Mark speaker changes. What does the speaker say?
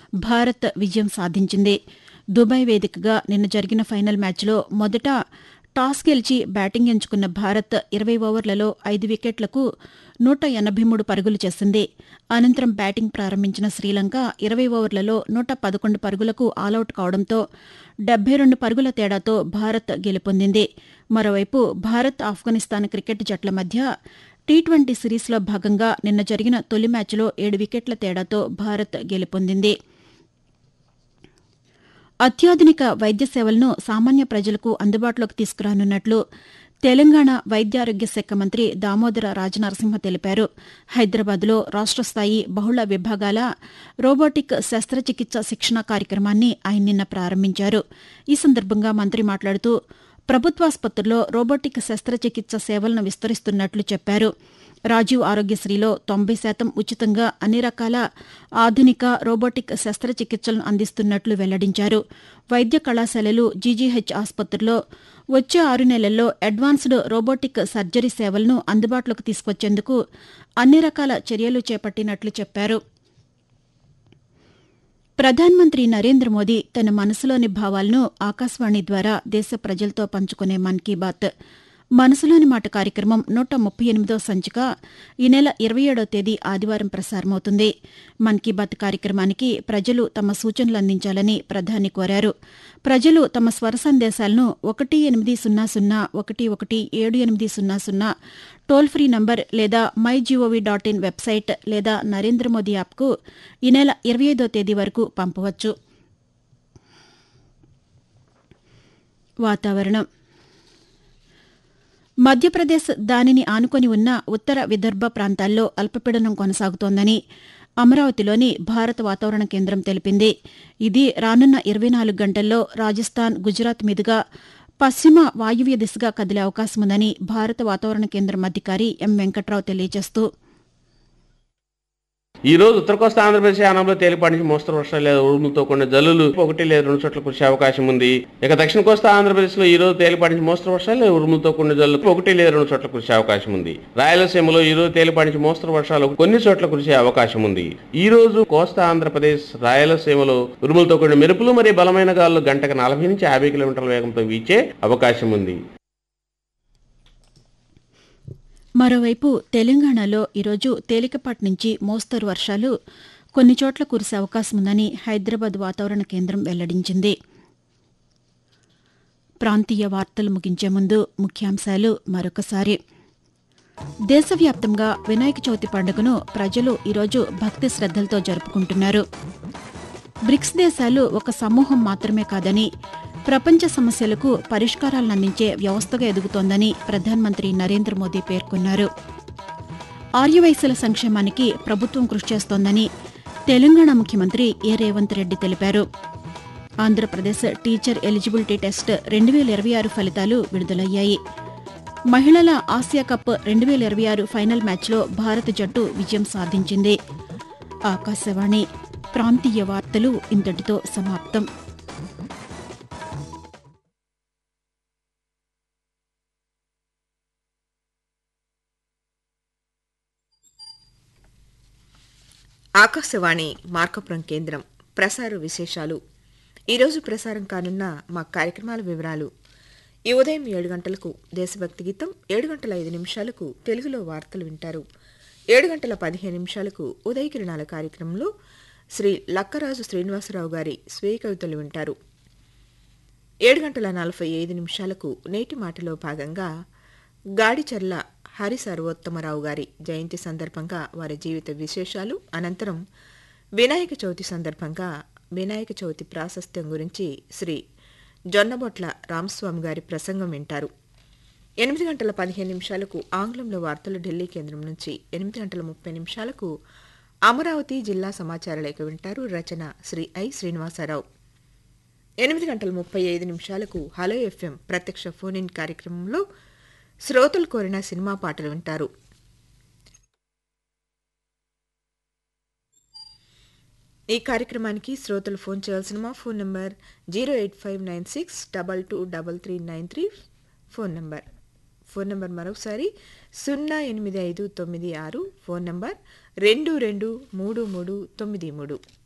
Speaker 1: భారత్ విజయం సాధించింది దుబాయ్ వేదికగా నిన్న జరిగిన ఫైనల్ మ్యాచ్లో మొదట టాస్ గెలిచి బ్యాటింగ్ ఎంచుకున్న భారత్ ఇరవై ఓవర్లలో ఐదు వికెట్లకు నూట ఎనబై మూడు పరుగులు చేసింది అనంతరం బ్యాటింగ్ ప్రారంభించిన శ్రీలంక ఇరవై ఓవర్లలో నూట పదకొండు పరుగులకు ఆలౌట్ కావడంతో డెబ్బై రెండు పరుగుల తేడాతో భారత్ గెలుపొందింది మరోవైపు భారత్ ఆఫ్ఘనిస్తాన్ క్రికెట్ జట్ల మధ్య టీ ట్వంటీ సిరీస్లో భాగంగా నిన్న జరిగిన తొలి మ్యాచ్లో ఏడు వికెట్ల తేడాతో భారత్ గెలుపొందింది అత్యాధునిక వైద్య సేవలను సామాన్య ప్రజలకు అందుబాటులోకి తీసుకురానున్నట్లు తెలంగాణ వైద్యారోగ్య శాఖ మంత్రి దామోదర రాజనరసింహ తెలిపారు హైదరాబాద్లో రాష్ట స్థాయి బహుళ విభాగాల రోబోటిక్ శస్త్రచికిత్స శిక్షణ కార్యక్రమాన్ని ఆయన నిన్న ప్రారంభించారు ఈ సందర్భంగా మంత్రి మాట్లాడుతూ ప్రభుత్వాసుపత్రుల్లో రోబోటిక్ శస్త్రచికిత్స సేవలను విస్తరిస్తున్నట్లు చెప్పారు రాజీవ్ ఆరోగ్యశ్రీలో తొంభై శాతం ఉచితంగా అన్ని రకాల ఆధునిక రోబోటిక్ శస్త్రచికిత్సలను అందిస్తున్నట్లు వెల్లడించారు వైద్య కళాశాలలు జీజీహెచ్ ఆసుపత్రుల్లో వచ్చే ఆరు నెలల్లో అడ్వాన్స్డ్ రోబోటిక్ సర్జరీ సేవలను అందుబాటులోకి తీసుకొచ్చేందుకు అన్ని రకాల చర్యలు చేపట్టినట్లు చెప్పారు ప్రధానమంత్రి నరేంద్ర మోదీ తన మనసులోని భావాలను ఆకాశవాణి ద్వారా దేశ ప్రజలతో పంచుకునే మన్ కీ బాత్ మనసులోని మాట కార్యక్రమం నూట ముప్పై ఎనిమిదో సంచిక ఈ నెల ఇరవై ఏడో తేదీ ఆదివారం ప్రసారమవుతుంది మన్ కీ బాత్ కార్యక్రమానికి ప్రజలు తమ సూచనలు అందించాలని ప్రధాని కోరారు ప్రజలు తమ స్వర సందేశాలను ఒకటి ఎనిమిది సున్నా సున్నా ఒకటి ఒకటి ఏడు ఎనిమిది సున్నా సున్నా టోల్ ఫ్రీ నంబర్ లేదా my GOV dot in website లేదా నరేంద్ర మోదీ యాప్కు ఈ నెల ఇరవై ఐదో తేదీ వరకు పంపవచ్చు వాతావరణం మధ్యప్రదేశ్ దానిని ఆనుకొని ఉన్న ఉత్తర విదర్భ ప్రాంతాల్లో అల్పపీడనం కొనసాగుతోందని అమరావతిలోని భారత వాతావరణ కేంద్రం తెలిపింది ఇది రానున్న ఇరవై నాలుగు గంటల్లో రాజస్థాన్ గుజరాత్ మీదుగా పశ్చిమ వాయువ్య దిశగా కదిలే అవకాశముందని భారత వాతావరణ కేంద్రం అధికారి ఎం వెంకట్రావు తెలియజేస్తూ
Speaker 2: ఈ రోజు ఉత్తర కోస్తా ఆంధ్రప్రదేశ్ యానంలో తేలిపాటి నుంచి మోస్తరు వర్షాలు లేదా ఉరుములతో కొన్ని జల్లులు ఒకటి లేదా రెండు చోట్ల కురిసే అవకాశం ఉంది ఇక దక్షిణ కోస్తా ఆంధ్రప్రదేశ్ లో ఈ రోజు తేలిపాటి నుంచి మోస్తరు వర్షాలు లేదా ఉరుములతో కొన్ని జల్లులు ఒకటి లేదా రెండు చోట్ల కురిసే అవకాశం ఉంది రాయలసీమలో ఈ రోజు తేలిపాటి నుంచి మోస్తరు వర్షాలు కొన్ని చోట్ల కురిసే అవకాశం ఉంది ఈ రోజు కోస్తా ఆంధ్రప్రదేశ్ రాయలసీమలో ఉరుములతో కొన్ని మెరుపులు మరియు బలమైన గాలులు గంటకు నలభై నుంచి యాభై కిలోమీటర్ల వేగంతో వీచే అవకాశం ఉంది
Speaker 1: మరోవైపు తెలంగాణలో ఈరోజు తేలికపాటి నుంచి మోస్తరు వర్షాలు కొన్ని చోట్ల కురిసే అవకాశముందని హైదరాబాద్ వాతావరణ కేంద్రం వెల్లడించింది ప్రాంతీయ వార్తలు ముగించే ముందు ముఖ్యాంశాలు మరొకసారి దేశవ్యాప్తంగా వినాయక చవితి పండుగను ప్రజలు ఈరోజు భక్తి శ్రద్దలతో జరుపుకుంటున్నారు బ్రిక్స్ దేశాలు ఒక సమూహం మాత్రమే కాదని ప్రపంచ సమస్యలకు పరిష్కారాలను అందించే వ్యవస్థగా ఎదుగుతోందని ప్రధానమంత్రి నరేంద్ర మోదీ పేర్కొన్నారు ఆర్యవైశ్యుల సంక్షేమానికి ప్రభుత్వం కృషి చేస్తోందని తెలంగాణ ముఖ్యమంత్రి ఏ రేవంత్ రెడ్డి తెలిపారు ఆంధ్రప్రదేశ్ టీచర్ ఎలిజిబిలిటీ టెస్ట్ రెండు వేల ఇరవై ఆరు ఫలితాలు విడుదలయ్యాయి మహిళల ఆసియా కప్ రెండు వేల ఇరవై ఆరు ఫైనల్ మ్యాచ్లో భారత జట్టు విజయం సాధించింది ఆకాశవాణి ప్రాంతీయ వార్తలు ఇంతటితో సమాప్తం
Speaker 3: ఆకాశవాణి మార్కపురం కేంద్రం ప్రసార విశేషాలు ఈరోజు ప్రసారం కానున్న మా కార్యక్రమాల వివరాలు ఈ ఉదయం ఏడు గంటలకు దేశభక్తి గీతం ఏడు గంటల ఐదు నిమిషాలకు తెలుగులో వార్తలు వింటారు ఏడు గంటల పదిహేను నిమిషాలకు ఉదయ కిరణాల కార్యక్రమంలో శ్రీ లక్కరాజు శ్రీనివాసరావు గారి స్వీయ కవితలు వింటారు ఏడు గంటల నలభై ఐదు నిమిషాలకు నేటి మాటలో భాగంగా గాడిచర్ల హరి సర్వోత్తమరావు గారి జయంతి సందర్భంగా వారి జీవిత విశేషాలు అనంతరం వినాయక చవితి సందర్భంగా వినాయక చవితి ప్రాశస్త్యం గురించి శ్రీ జొన్నబొట్ల రామస్వామి గారి ప్రసంగం వింటారు ఎనిమిది గంటల పదిహేను నిమిషాలకు ఆంగ్లంలో వార్తలు ఢిల్లీ కేంద్రం నుంచి ఎనిమిది గంటల ముప్పై నిమిషాలకు అమరావతి జిల్లా సమాచార లేఖ వింటారు రచన శ్రీ ఐ శ్రీనివాసరావు ఎనిమిది గంటల ముప్పై ఐదు నిమిషాలకు హలో ఎఫ్ఎం ప్రత్యక్ష ఫోన్ ఇన్ కార్యక్రమంలో శ్రోతలు కోరిన సినిమా పాటలు వింటారు ఈ కార్యక్రమానికి శ్రోతలు ఫోన్ చేయాల్సిన మా phone number zero eight five nine six double two double three nine three phone number phone number మరొకసారి సున్నా ఎనిమిది ఐదు తొమ్మిది ఆరు ఫోన్ నంబర్ రెండు రెండు మూడు మూడు తొమ్మిది మూడు